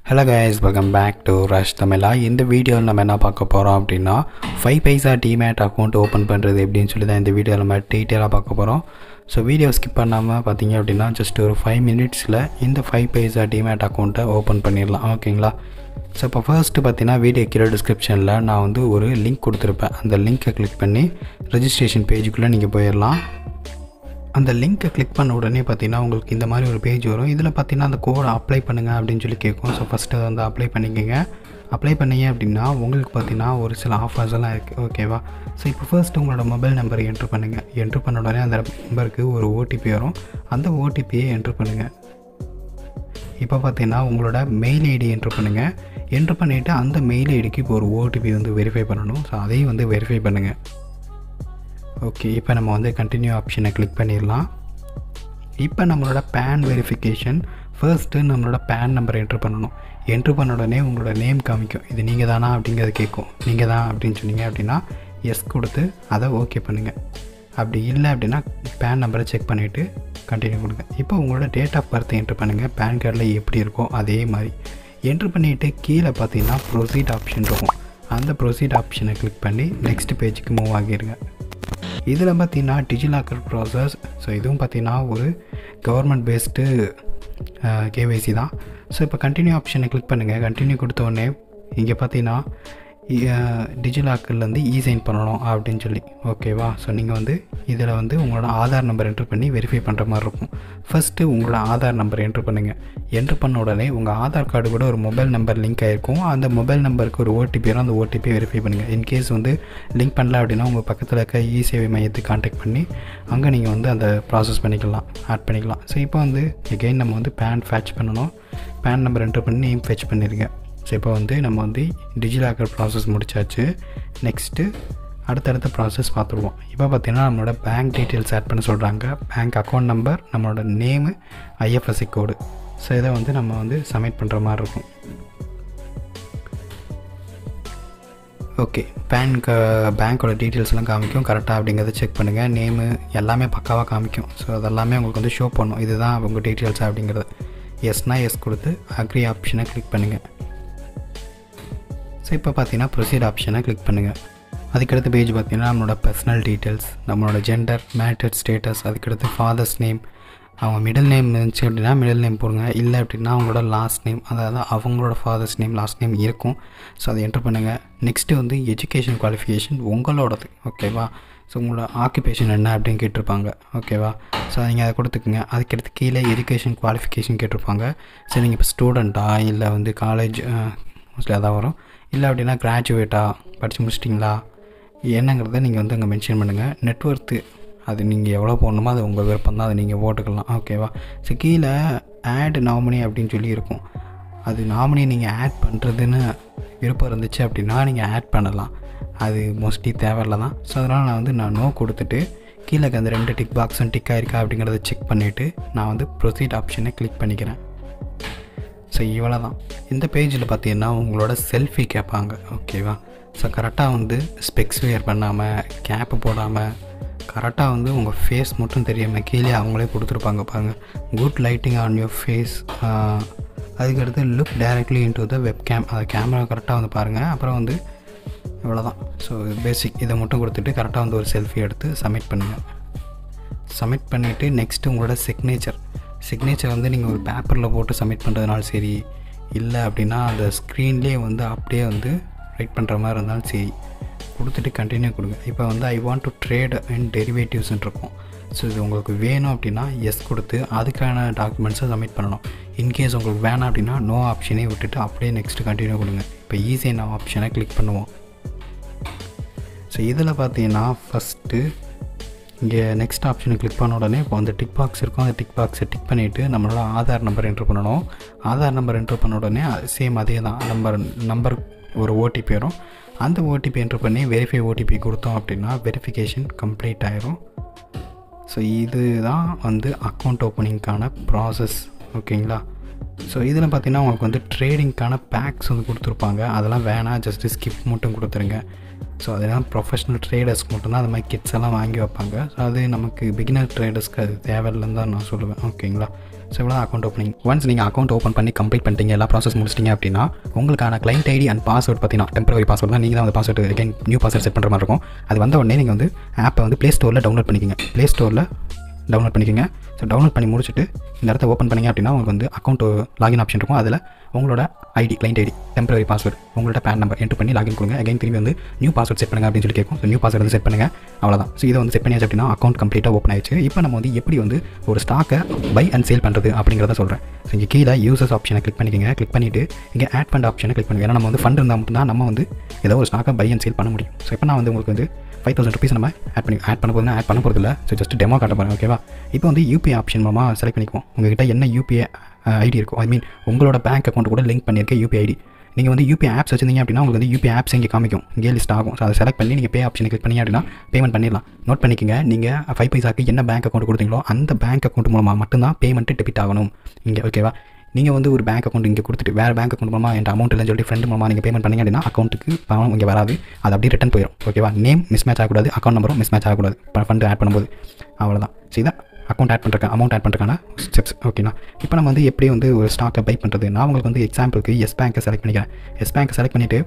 hello guys welcome back to rush Tamizha இந்த வீடியோவில் நம்ம என்ன பார்க்க போகிறோம் அப்படின்னா five Paisa demat account open பண்ணுறது எப்படின்னு சொல்லி தான் இந்த வீடியோவில் நம்ம டீட்டெயிலாக பார்க்க போகிறோம் ஸோ வீடியோ ஸ்கிப் பண்ணாமல் பார்த்தீங்க அப்படின்னா ஜஸ்ட் ஒரு ஃபைவ் மினிட்ஸில் இந்த ஃபைவ் பைசா டிமேட் அக்கௌண்ட்டை ஓப்பன் பண்ணிடலாம் ஓகேங்களா ஸோ இப்போ ஃபர்ஸ்ட்டு பார்த்தீங்கன்னா வீடியோ கீழே டிஸ்கிரிப்ஷனில் நான் வந்து ஒரு லிங்க் கொடுத்துருப்பேன் அந்த லிங்க்கை கிளிக் பண்ணி ரெஜிஸ்ட்ரேஷன் பேஜுக்குள்ளே நீங்கள் போயிடலாம் அந்த லிங்க்கை கிளிக் பண்ண உடனே பார்த்தீங்கன்னா உங்களுக்கு இந்த மாதிரி ஒரு பேஜ் வரும் இதில் பார்த்தீங்கன்னா அந்த கோடை அப்ளை பண்ணுங்கள் அப்படின்னு சொல்லி கேட்கும் ஸோ ஃபஸ்ட்டு வந்து அப்ளை பண்ணிக்கோங்க அப்ளை பண்ணீங்க அப்படின்னா உங்களுக்கு பார்த்தீங்கன்னா ஒரு சில ஆஃபர்ஸ் எல்லாம் இருக்குது ஓகேவா ஸோ இப்போ ஃபர்ஸ்ட் உங்களோட மொபைல் நம்பரை என்ட்ரு பண்ணுங்கள் என்ட்ரு பண்ண உடனே அந்த நம்பருக்கு ஒரு ஓடிபி வரும் அந்த ஓடிபியை என்ட்ரு பண்ணுங்கள் இப்போ பார்த்தீங்கன்னா உங்களோட மெயில் ஐடி என்ட்ரு பண்ணுங்கள் என்ட்ரு பண்ணிவிட்டு அந்த மெயில் ஐடிக்கு இப்போ ஒரு ஓடிபி வந்து வெரிஃபை பண்ணணும் ஸோ அதையும் வந்து வெரிஃபை பண்ணுங்கள் ஓகே இப்போ நம்ம வந்து கண்டினியூ ஆப்ஷனை கிளிக் பண்ணிடலாம் இப்போ நம்மளோட பேன் வெரிஃபிகேஷன் ஃபர்ஸ்ட்டு நம்மளோட பேன் நம்பர் என்ட்ரு பண்ணணும் என்ட்ரு பண்ண உடனே உங்களோட நேம் காமிக்கும் இது நீங்கள் தானா அப்படிங்கிறது கேட்கும் நீங்கள் தான் அப்படின்னு சொன்னீங்க அப்படின்னா எஸ் கொடுத்து அதை ஓகே பண்ணுங்கள் அப்படி இல்லை அப்படின்னா பேன் நம்பரை செக் பண்ணிவிட்டு கண்டினியூ கொடுங்க இப்போ உங்களோட டேட் ஆஃப் பர்த் என்ட்ரு பண்ணுங்கள் பேன் கார்டில் எப்படி இருக்கோ அதே மாதிரி என்ட்ரு பண்ணிவிட்டு கீழே பார்த்தீங்கன்னா ப்ரொசீட் ஆப்ஷன் இருக்கும் அந்த ப்ரொசீட் ஆப்ஷனை கிளிக் பண்ணி நெக்ஸ்ட் பேஜுக்கு மூவ் ஆகிடுங்க இதில் பார்த்தீங்கன்னா டிஜிலாக்கர் ப்ராசஸ் ஸோ இதுவும் பார்த்தீங்கன்னா ஒரு கவர்மெண்ட் பேஸ்டு கேவைசி தான் ஸோ இப்போ கண்டினியூ ஆப்ஷனை கிளிக் பண்ணுங்கள் கண்டினியூ கொடுத்த உடனே இங்கே பார்த்தீங்கன்னா டிஜிலாக்கர்லேருந்து இ சைன் பண்ணணும் அப்படின்னு சொல்லி ஓகேவா ஸோ நீங்கள் வந்து இதில் வந்து உங்களோட ஆதார் நம்பர் என்ட்ரு பண்ணி வெரிஃபை பண்ணுற மாதிரி இருக்கும் ஃபஸ்ட்டு உங்களோட ஆதார் நம்பர் என்ட்ரு பண்ணுங்கள் என்ட்ரு பண்ண உடனே உங்கள் ஆதார் கார்டு கூட ஒரு மொபைல் நம்பர் லிங்க் ஆகிருக்கும் அந்த மொபைல் நம்பருக்கு ஒரு ஓடிபி வரும் அந்த ஓடிபி வெரிஃபை பண்ணுங்கள் இன்கேஸ் வந்து லிங்க் பண்ணல அப்படின்னா உங்கள் பக்கத்தில் இருக்க இ சேவை மையத்தை காண்டாக்ட் பண்ணி அங்கே நீங்கள் வந்து அந்த ப்ராசஸ் பண்ணிக்கலாம் ஆட் பண்ணிக்கலாம் ஸோ இப்போ வந்து எகெயின் நம்ம வந்து பேன் ஃபேட்ச் பண்ணணும் பேன் நம்பர் என்ட்ரு பண்ணி நேம் ஃபெச் பண்ணியிருக்கேன் ஸோ இப்போ வந்து நம்ம வந்து டிஜிலாக்கர் ப்ராசஸ் முடிச்சாச்சு நெக்ஸ்ட்டு அடுத்தடுத்த ப்ராசஸ் பார்த்துருவோம் இப்போ பார்த்திங்கன்னா நம்மளோட பேங்க் டீட்டெயில்ஸ் ஆட் பண்ண சொல்கிறாங்க பேங்க் அக்கௌண்ட் நம்பர் நம்மளோட நேமு ஐஎஃப்எஸ்சி கோடு ஸோ இதை வந்து நம்ம வந்து சப்மிட் பண்ணுற மாதிரி இருக்கும் ஓகே பேங்க் பேங்க்கோட டீட்டெயில்ஸ்லாம் காமிக்கும் கரெக்டாக அப்படிங்கிறத செக் பண்ணுங்கள் நேமு எல்லாமே பக்காவாக காமிக்கும் ஸோ அதெல்லாமே உங்களுக்கு வந்து ஷோ பண்ணும் இதுதான் உங்கள் டீட்டெயில்ஸ் அப்படிங்கிறது எஸ்னா எஸ் கொடுத்து அக்ரி ஆப்ஷனை கிளிக் பண்ணுங்கள் ஸோ இப்போ பார்த்தீங்கன்னா ப்ரொசீட் ஆப்ஷனை கிளிக் பண்ணுங்கள் அதுக்கடுத்து பேஜ் பார்த்தீங்கன்னா நம்மளோட பர்சனல் டீட்டெயில்ஸ் நம்மளோட ஜெண்டர் மேரிட்டட் ஸ்டேட்டஸ் அதுக்கடுத்து ஃபாதர்ஸ் நேம் அவங்க மிடில் நேம் இருந்துச்சு அப்படின்னா மிடில் நேம் போடுங்க இல்லை அப்படின்னா அவங்களோட லாஸ்ட் நேம் அதாவது அவங்களோட ஃபாதர்ஸ் நேம் லாஸ்ட் நேம் இருக்கும் ஸோ அதை என்ட்ரு பண்ணுங்கள் நெக்ஸ்ட்டு வந்து எஜுகேஷன் குவாலிஃபிகேஷன் உங்களோடது ஓகேவா ஸோ உங்களோட ஆக்குபேஷன் என்ன அப்படின்னு கேட்டிருப்பாங்க ஓகேவா ஸோ நீங்கள் அதை கொடுத்துக்குங்க அதுக்கடுத்து கீழே எஜுகேஷன் குவாலிஃபிகேஷன் கேட்டிருப்பாங்க ஸோ நீங்கள் இப்போ ஸ்டூடெண்ட்டா இல்லை வந்து காலேஜ் மோஸ்ட்லி அதான் வரும் இல்லை அப்படின்னா கிராஜுவேட்டாக படித்து முடிச்சிட்டிங்களா என்னங்கிறத நீங்கள் வந்து அங்கே மென்ஷன் பண்ணுங்கள் நெட்ஒர்த்து அது நீங்கள் எவ்வளோ போடணுமோ அது உங்கள் விருப்பம் தான் அதை நீங்கள் போட்டுக்கலாம் ஓகேவா ஸோ கீழே ஆட் நாமினி அப்படின்னு சொல்லி இருக்கும் அது நாமினி நீங்கள் ஆட் பண்ணுறதுன்னு விருப்பம் இருந்துச்சு அப்படின்னா நீங்கள் ஆட் பண்ணலாம் அது மோஸ்ட்லி தேவையில்ல தான் ஸோ அதனால் நான் வந்து நான் நோ கொடுத்துட்டு கீழே அந்த ரெண்டு டிக் பாக்ஸும் டிக் ஆயிருக்கா அப்படிங்கிறத செக் பண்ணிவிட்டு நான் வந்து ப்ரொசீட் ஆப்ஷனை கிளிக் பண்ணிக்கிறேன் ஸோ இவ்வளோ தான் இந்த பேஜில் பார்த்தீங்கன்னா உங்களோட செல்ஃபி கேட்பாங்க ஓகேவா ஸோ கரெக்டாக வந்து ஸ்பெக்ஸ் வேர் பண்ணாமல் கேப்பு போடாமல் கரெக்டாக வந்து உங்கள் ஃபேஸ் மட்டும் தெரியாமல் கீழே அவங்களே கொடுத்துருப்பாங்க பாருங்கள் good lighting on your face அதுக்கடுத்து look directly into the webcam அதை கேமரா கரெக்டாக வந்து பாருங்கள் அப்புறம் வந்து இவ்வளோ தான் ஸோ பேசிக் இதை மட்டும் கொடுத்துட்டு கரெக்டாக வந்து ஒரு செல்ஃபி எடுத்து சப்மிட் பண்ணுங்கள் சப்மிட் பண்ணிவிட்டு நெக்ஸ்ட்டு உங்களோட சிக்னேச்சர் சிக்னேச்சர் வந்து நீங்கள் ஒரு பேப்பரில் போட்டு சப்மிட் பண்ணுறதுனாலும் சரி இல்லை அப்படின்னா அந்த ஸ்க்ரீன்லேயே வந்து அப்படியே வந்து ரைட் பண்ணுற மாதிரி இருந்தாலும் சரி கொடுத்துட்டு கண்டினியூ கொடுங்க இப்போ வந்து I want to trade and டெரிவேட்டிவ்ஸ்ன்னு இருக்கும் ஸோ இது உங்களுக்கு வேணும் அப்படின்னா எஸ் கொடுத்து அதுக்கான டாக்குமெண்ட்ஸை சப்மிட் பண்ணணும் இன்கேஸ் உங்களுக்கு வேணாம் அப்படின்னா நோ ஆப்ஷனே விட்டுட்டு அப்படியே நெக்ஸ்ட்டு கண்டினியூ கொடுங்க இப்போ ஈஸி நான் ஆப்ஷனை கிளிக் பண்ணுவோம் ஸோ இதில் பார்த்தீங்கன்னா ஃபஸ்ட்டு இங்கே நெக்ஸ்ட் ஆப்ஷனை கிளிக் பண்ண உடனே இப்போ அந்த டிக் பாக்ஸ் இருக்கும் அந்த டிக் பாக்ஸை டிக் பண்ணிவிட்டு நம்மளோட ஆதார் நம்பர் என்ட்ரு பண்ணணும் ஆதார் நம்பர் என்ட்ரு பண்ண உடனே சேம் அதே தான் நம்பர் நம்பர் ஒரு ஓடிபி வரும் அந்த ஓடிபி என்ட்ரு பண்ணி வெரிஃபை ஓடிபி கொடுத்தோம் அப்படின்னா வெரிஃபிகேஷன் கம்ப்ளீட் ஆயிரும் ஸோ இது தான் வந்து அக்கௌண்ட் ஓப்பனிங்க்கான ப்ராசஸ் ஓகேங்களா ஸோ இதில் பார்த்தீங்கன்னா உங்களுக்கு வந்து ட்ரேடிங்க்கான பேக்ஸ் வந்து கொடுத்துருப்பாங்க அதெல்லாம் வேணாம் ஜஸ்ட்டு ஸ்கிப் மட்டும் கொடுத்துருங்க ஸோ அதெல்லாம் ப்ரொஃபஷனல் ட்ரேடர்ஸ்க்கு மட்டும்தான் அந்த மாதிரி கிட்ஸ் எல்லாம் வாங்கி வைப்பாங்க ஸோ அது நமக்கு பிகினர் ட்ரேடர்ஸ்க்கு அது தேவையில்லைன்னு தான் நான் சொல்லுவேன் ஓகேங்களா ஸோ இவ்வளோ அக்கௌண்ட் ஓப்பனிங் ஒன்ஸ் நீங்கள் அக்கௌண்ட் ஓப்பன் பண்ணி கம்ப்ளீட் பண்ணிட்டீங்க எல்லா ப்ராசஸ் முடிச்சிட்டிங்க அப்படின்னா உங்களுக்கான கிளைண்ட் ஐடி அண்ட் பாஸ்வேர்ட் பார்த்தீங்கன்னா டெம்பரரி பாஸ்வேர்ட் தான் நீங்கள் தான் அந்த password again new password set பண்ணுற மாதிரி இருக்கும் அது வந்த உடனே நீங்கள் வந்து ஆப்பை வந்து ப்ளே ஸ்டோரில் டவுன்லோட் பண்ணிக்கோங்க ப்ளே ஸ்டோரில் டவுன்லோட் பண்ணிக்கோங்க ஸோ டவுன்லோட் பண்ணி முடிச்சுட்டு இந்த இடத்த ஓப்பன் பண்ணிங்க அப்படின்னா உங்களுக்கு வந்து அக்கௌண்ட் லாகின் ஆப்ஷன் இருக்கும் அதில் உங்களோட ID client ID temporary password உங்களோட பேன் நம்பர் என்ட்ரு பண்ணி லாகின் கொடுங்க அகைன் திரும்பி வந்து நியூ பாஸ்வேர்ட் செட் பண்ணுங்க அப்படின்னு சொல்லி கேட்கும் ஸோ நியூ பாஸ்வேர்ட் வந்து செட் பண்ணுங்கள் அவ்வளோதான் ஸோ இதை வந்து செட் பண்ணியாச்சு அப்படின்னா அக்கௌண்ட் கம்ப்ளீட்டாக ஓப்பன் ஆயிடுச்சு இப்போ நம்ம வந்து எப்படி வந்து ஒரு ஸ்டாக்கை பை அண்ட் சேல் பண்ணுறது அப்படிங்கிறத சொல்கிறேன் ஸோ இங்கே கீழே யூசர்ஸ் ஆப்ஷனை கிளிக் பண்ணிக்கோங்க கிளிக் பண்ணிவிட்டு இங்கே ஆட் ஃபண்ட் ஆப்ஷனை கிளிக் பண்ணுங்க ஏன்னா நம்ம வந்து ஃபண்ட் இருந்தால் மட்டும்தான் நம்ம வந்து ஏதோ ஒரு ஸ்டாக்கை பை அண்ட் சேல் பண்ண முடியும் ஸோ இப்போ நான் வந்து உங்களுக்கு வந்து ஃபைவ் தௌசண்ட் ருபீஸ் நம்ம ஆட் பண்ணி ஆட் பண்ண போதுனா ஆட் பண்ண போகிறது இல்லை ஸோ ஜஸ்ட் டெமோ காட்ட போகிறேன் ஓகேவா இப்போ வந்து யூபிஐ ஆப்ஷன் மூலமாக செலக்ட் பண்ணிக்குவோம் உங்ககிட்ட என்ன யூபிஐ ஐடி இருக்கும் ஐ மீன் உங்களோட பேங்க் அக்கௌண்ட் கூட லிங்க் பண்ணியிருக்க யூபிஐ ஐடி நீங்கள் வந்து யூபிஐ ஆப்ஸ் வச்சிருந்தீங்க அப்படின்னா உங்களுக்கு வந்து யூபிஐ ஆப்ஸ் இங்கே காமிக்கும் இங்கே லிஸ்ட் ஆகும் ஸோ அதை செலக்ட் பண்ணி நீங்கள் பே ஆப்ஷன் கிளிக் பண்ணி அப்படின்னா பேமெண்ட் பண்ணிடலாம் நோட் பண்ணிக்கங்க நீங்கள் ஃபைவ் பைசாக்கு என்ன பேங்க் அக்கௌண்ட் கொடுத்தீங்களோ அந்த பேங்க் அக்கௌண்ட் மூலமாக மட்டும்தான் பேமெண்ட்டு டெபிட் ஆகணும் இங்கே ஓகேவா நீங்கள் வந்து ஒரு பேங்க் அக்கௌண்ட் இங்கே கொடுத்துட்டு வேறு பேங்க் அக்கௌண்ட் மூலமாக என் அமௌண்ட் இல்லைன்னு சொல்லிட்டு ஃப்ரெண்ட் மூலமாக நீங்கள் பேமெண்ட் பண்ணீங்க அப்படின்னா அக்கௌண்ட்டுக்கு பணம் இங்கே வராது அது அப்படியே ரிட்டன் போயிடும் ஓகேவா நேம் மிஸ் மேட்ச் ஆகக்கூடாது அக்கௌண்ட் நம்பரும் மிஸ் மேட்ச் ஆகக்கூடாது ஃபண்ட் ஆட் பண்ணும்போது அவ்வளோதான் ஸோ இதான் அக்கௌண்ட் ஆட் பண்ணுறக்கு அமௌண்ட் ஆட் பண்ணுறக்கான ஸ்டெப்ஸ் ஓகேண்ணா இப்போ நம்ம வந்து எப்படி வந்து ஒரு ஸ்டாக்கை பை பண்ணுறது நான் உங்களுக்கு வந்து எக்ஸாம்பிளுக்கு எஸ் பேங்க்கை செலக்ட் பண்ணிக்கிறேன் எஸ் பேங்க்கை செலக்ட் பண்ணிவிட்டு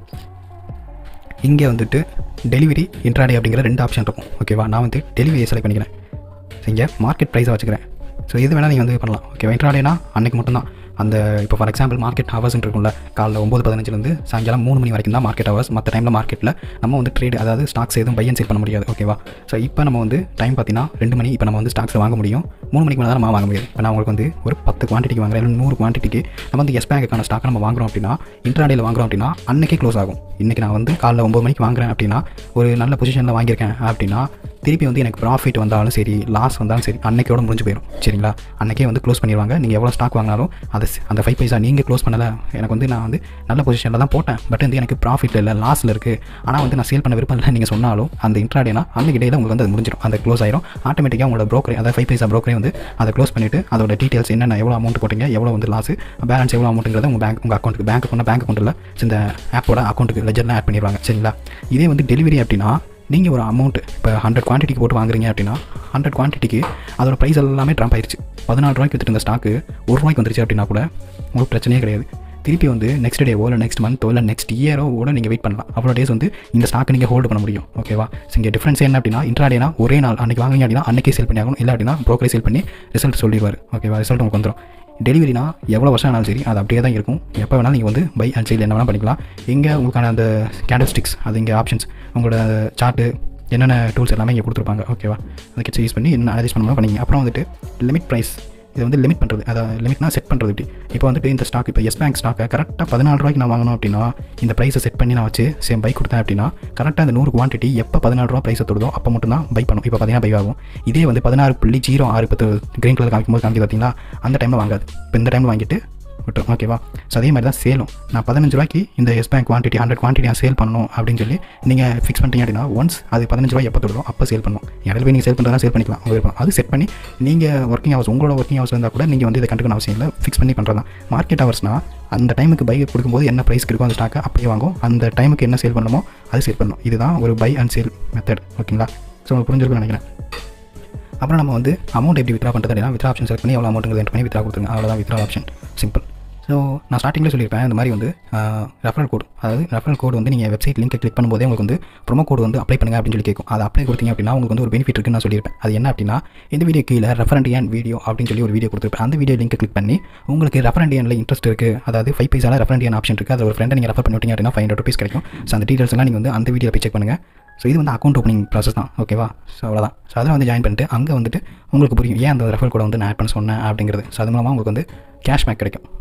இங்கே வந்துட்டு டெலிவரி இன்ட்ராடே அப்படிங்கிற ரெண்டு ஆப்ஷன் இருக்கும் ஓகேவா நான் வந்து டெலிவரியை செலக்ட் பண்ணிக்கிறேன் இங்கே மார்க்கெட் ப்ரைஸை வச்சுக்கிறேன் ஸோ இது வேணால் நீங்கள் வந்து பண்ணலாம் ஓகேவா இன்ட்ராடேனா அன்றைக்கி மட்டும்தான் அந்த இப்போ ஃபார் எக்ஸாம்பிள் மார்க்கெட் ஹவர்ஸ் இருக்கும்ல காலைல ஒம்பது பதினஞ்சுலேருந்து சாயங்காலம் மூணு மணி வரைக்கும் தான் மார்க்கெட் ஹவர்ஸ் மற்ற டைமில் மார்க்கெட்டில் நம்ம வந்து ட்ரேட் அதாவது ஸ்டாக்ஸ் எதுவும் பையன் சேல் பண்ண முடியாது ஓகேவா ஸோ இப்போ நம்ம வந்து டைம் பார்த்தீங்கன்னா ரெண்டு மணி இப்போ நம்ம வந்து ஸ்டாக்ஸ் வாங்க முடியும் மூணு மணிக்கு மேலே தான் நம்ம வாங்க முடியாது இப்போ நான் உங்களுக்கு வந்து ஒரு பத்து குவான்டிட்டிக்கு வாங்குறேன் இல்லை நூறு குவான்டிட்டிக்கு நம்ம வந்து எஸ் பேங்க்கான ஸ்டாக் நம்ம வாங்குறோம் அப்படின்னா இன்ட்ராடேயில் வாங்குறோம் அப்படின்னா அன்றைக்கே க்ளோஸ் ஆகும் இன்றைக்கி நான் வந்து காலைல ஒம்பது மணிக்கு வாங்குறேன் அப்படின்னா ஒரு நல்ல பொசிஷனில் வாங்கியிருக்கேன் அப்படின்னா திருப்பி வந்து எனக்கு ப்ராஃபிட் வந்தாலும் சரி லாஸ் வந்தாலும் சரி அன்னைக்கோட முடிஞ்சு போயிடும் சரிங்களா அன்றைக்கே வந்து க்ளோஸ் பண்ணிடுவாங்க நீங்கள் எவ்வளோ ஸ்டாக் வாங்கினாலும் அதை அந்த ஃபைவ் பைசா நீங்கள் க்ளோஸ் பண்ணலை எனக்கு வந்து நான் வந்து நல்ல பொசிஷனில் தான் போட்டேன் பட் வந்து எனக்கு ப்ராஃபிட் இல்லை லாஸில் இருக்குது ஆனால் வந்து நான் சேல் பண்ண விருப்பம் இல்லை நீங்கள் சொன்னாலும் அந்த இன்ட்ராடேனா அன்றைக்கி டேயில் உங்களுக்கு வந்து அது முடிஞ்சிடும் அந்த க்ளோஸ் ஆயிரும் ஆட்டோமேட்டிக்காக உங்களோட ப்ரோக்கரே அதாவது ஃபைவ் பைசா ப்ரோக்கரே வந்து அதை க்ளோஸ் பண்ணிவிட்டு அதோட டீட்டெயில்ஸ் என்னென்ன எவ்வளோ அமௌண்ட் போட்டீங்க எவ்வளோ வந்து லாஸ் பேலன்ஸ் எவ்வளோ அமௌண்ட்டுங்கிறத உங்கள் பேங்க் உங்கள் அக்கௌண்ட்டுக்கு பேங்க் அக்கௌண்ட் பேங்க் அக்கௌண்ட்டில் இந்த ஆப்போட அக்கௌண்ட்டுக்கு லெஜர்லாம் ஆட் பண்ணிடுவாங்க சரிங்களா இதே வந்து டெலிவரி அப்படின்னா நீங்கள் ஒரு அமௌண்ட் இப்போ ஹண்ட்ரட் குவான்டிட்டிக்கு போட்டு வாங்குறீங்க அப்படின்னா ஹண்ட்ரட் குவான்டிட்டிக்கு அதோட ப்ரைஸ் எல்லாமே ட்ராப் ஆயிடுச்சு பதினாலு ரூபாய்க்கு வித்துட்டு இருந்த ஸ்டாக்கு ஒரு ரூபாய்க்கு வந்துருச்சு அப்படின்னா கூட உங்களுக்கு பிரச்சனையே கிடையாது திருப்பி வந்து நெக்ஸ்ட் டேவோ இல்லை நெக்ஸ்ட் மந்த்தோ இல்லை நெக்ஸ்ட் இயரோ கூட நீங்கள் வெயிட் பண்ணலாம் அவ்வளோ டேஸ் வந்து இந்த ஸ்டாக்கை நீங்கள் ஹோல்டு பண்ண முடியும் ஓகேவா ஸோ இங்கே டிஃப்ரென்ஸ் என்ன அப்படின்னா இன்ட்ராடேனா ஒரே நாள் அன்றைக்கி வாங்குங்க அப்படின்னா அன்றைக்கே சேல் பண்ணி ஆகணும் இல்லை அப்படின்னா ப்ரோக்கரே சேல் பண்ணி ரிசல்ட் சொல்லிடுவார் ஓகேவா ரிசல்ட் உங்களுக்கு வந்துடும் டெலிவரினா எவ்வளோ வருஷம் ஆனாலும் சரி அது அப்படியே தான் இருக்கும் எப்போ வேணாலும் நீங்கள் வந்து பை அண்ட் சேல் என்ன வேணால் பண்ணிக்கலாம் இங்கே உங்களுக்கான அந்த கேண்டல் ஸ்டிக்ஸ் அது இங்கே ஆப்ஷன்ஸ் உங்களோட சார்ட்டு என்னென்ன டூல்ஸ் எல்லாமே இங்கே கொடுத்துருப்பாங்க ஓகேவா அதை கிட்ஸ் யூஸ் பண்ணி என்ன அனலைஸ் பண்ணணும் பண்ணிங்க அப்புறம் வந்துட்டு லிமிட் ப்ரைஸ் இது வந்து லிமிட் பண்ணுறது அதை லிமிட்னா செட் பண்ணுறது இப்படி இப்போ வந்துட்டு இந்த ஸ்டாக் இப்போ எஸ் பேங்க் ஸ்டாக்கை கரெக்டாக பதினாலு ரூபாய்க்கு நான் வாங்கணும் அப்படின்னா இந்த ப்ரைஸை செட் பண்ணி நான் வச்சு சேம் பை கொடுத்தேன் அப்படின்னா கரெக்டாக அந்த நூறு குவான்டிட்டி எப்போ பதினாலு ரூபா ப்ரைஸை தொடுதோ அப்போ மட்டும் தான் பை பண்ணும் இப்போ பார்த்தீங்கன்னா பை ஆகும் இதே வந்து பதினாறு புள்ளி ஜீரோ ஆறு பத்து க்ரீன் கலர் காமிக்கும்போது காமிக்க பார்த்தீங்களா அந்த டைமில் வாங்காது இப்போ இந்த டைமில் வாங்கிட்டு விட்டுரும் ஓகேவா ஸோ அதே மாதிரி தான் சேலும் நான் பதினஞ்சு ரூபாய்க்கு இந்த Yes bank quantity hundred quantity நான் சேல் பண்ணணும் அப்படின்னு சொல்லி நீங்கள் ஃபிக்ஸ் பண்ணிட்டீங்க அப்படின்னா ஒன்ஸ் அது பதினஞ்சு ரூபாய் எப்போ தொடுதோ அப்போ சேல் பண்ணணும் இடையில போய் நீங்கள் சேல் பண்ணுறதா சேல் பண்ணிக்கலாம் உங்க விருப்பம் அது செட் பண்ணி நீங்கள் ஒர்க்கிங் ஹவர்ஸ் உங்களோட ஒர்க்கிங் ஹவர்ஸ் இருந்தால் கூட நீங்கள் வந்து இதை கண்டுக்கணும் அவசியம் இல்லை ஃபிக்ஸ் பண்ணி பண்ணுறது தான் மார்க்கெட் ஹவர்ஸ்னால் அந்த டைமுக்கு பை கொடுக்கும்போது என்ன ப்ரைஸ்க்கு இருக்கோ அந்த ஸ்டாக்கை அப்படியே வாங்கும் அந்த டைமுக்கு என்ன சேல் பண்ணணுமோ அது சேல் பண்ணணும் இதுதான் ஒரு பை அண்ட் சேல் மெத்தட் ஓகேங்களா ஸோ உங்களுக்கு புரிஞ்சிருக்கும்னு நினைக்கிறேன் அப்புறம் நம்ம வந்து அமௌண்ட் எப்படி வித்ரா பண்ணுறது அப்படின்னா வித்ரா ஆப்ஷன் செலக்ட் பண்ணி எவ்வளோ அமௌண்ட் என்ட்ரு பண்ணி வித்ரா கொடுத்துருங்க அவ்வளோதான் வித்ரா ஆப்ஷன் சிம்பிள் ஸோ நான் ஸ்டார்டிங்கில் சொல்லியிருப்பேன் இந்த மாதிரி வந்து ரெஃபரல் கோட் அதாவது ரெஃபரல் கோட் வந்து நீங்கள் வெப்சைட் லிங்க் கிளிக் பண்ணும்போதே உங்களுக்கு வந்து ப்ரோமோ கோட் வந்து அப்ளை பண்ணுங்க அப்படின்னு சொல்லி கேட்கும் அதை அப்ளை கொடுத்தீங்க அப்படின்னா உங்களுக்கு வந்து ஒரு பெனிஃபிட் இருக்குன்னு நான் சொல்லியிருப்பேன் அது என்ன அப்படின்னா இந்த வீடியோ கீழே ரெஃபரண்ட் ஏன் வீடியோ அப்படின்னு சொல்லி ஒரு வீடியோ கொடுத்துருப்பேன் அந்த வீடியோ லிங்க் கிளிக் பண்ணி உங்களுக்கு ரெஃபரண்ட் ஏனில் இன்ட்ரெஸ்ட் இருக்குது அதாவது ஃபைவ் பைசால ரெஃபரண்ட் ஏன் ஆப்ஷன் இருக்குது அது ஒரு ஃப்ரெண்டை நீங்கள் ரெஃபர் பண்ணி விட்டீங்க அப்படின்னா ஃபைவ் ஹண்ட்ரட் ருபீஸ் கிடைக்கும் ஸோ அந்த டீட்டெயில்ஸ் எல்லாம் நீங்கள் வந்து அந்த வீடியோ போய் செக் பண்ணுங்கள் ஸோ இது வந்து அக்கௌண்ட் ஓப்பனிங் ப்ராசஸ் தான் ஓகேவா ஸோ அவ்வளோதான் ஸோ அதில் வந்து ஜாயின் பண்ணிட்டு அங்கே வந்துட்டு உங்களுக்கு புரியும் ஏன் அந்த ரெஃபர் கூட வந்து நான் ஆட் பண்ண சொன்னேன் அப்படிங்கிறது ஸோ அது மூலமாக உங்களுக்கு வந்து கேஷ்பேக் கிடைக்கும்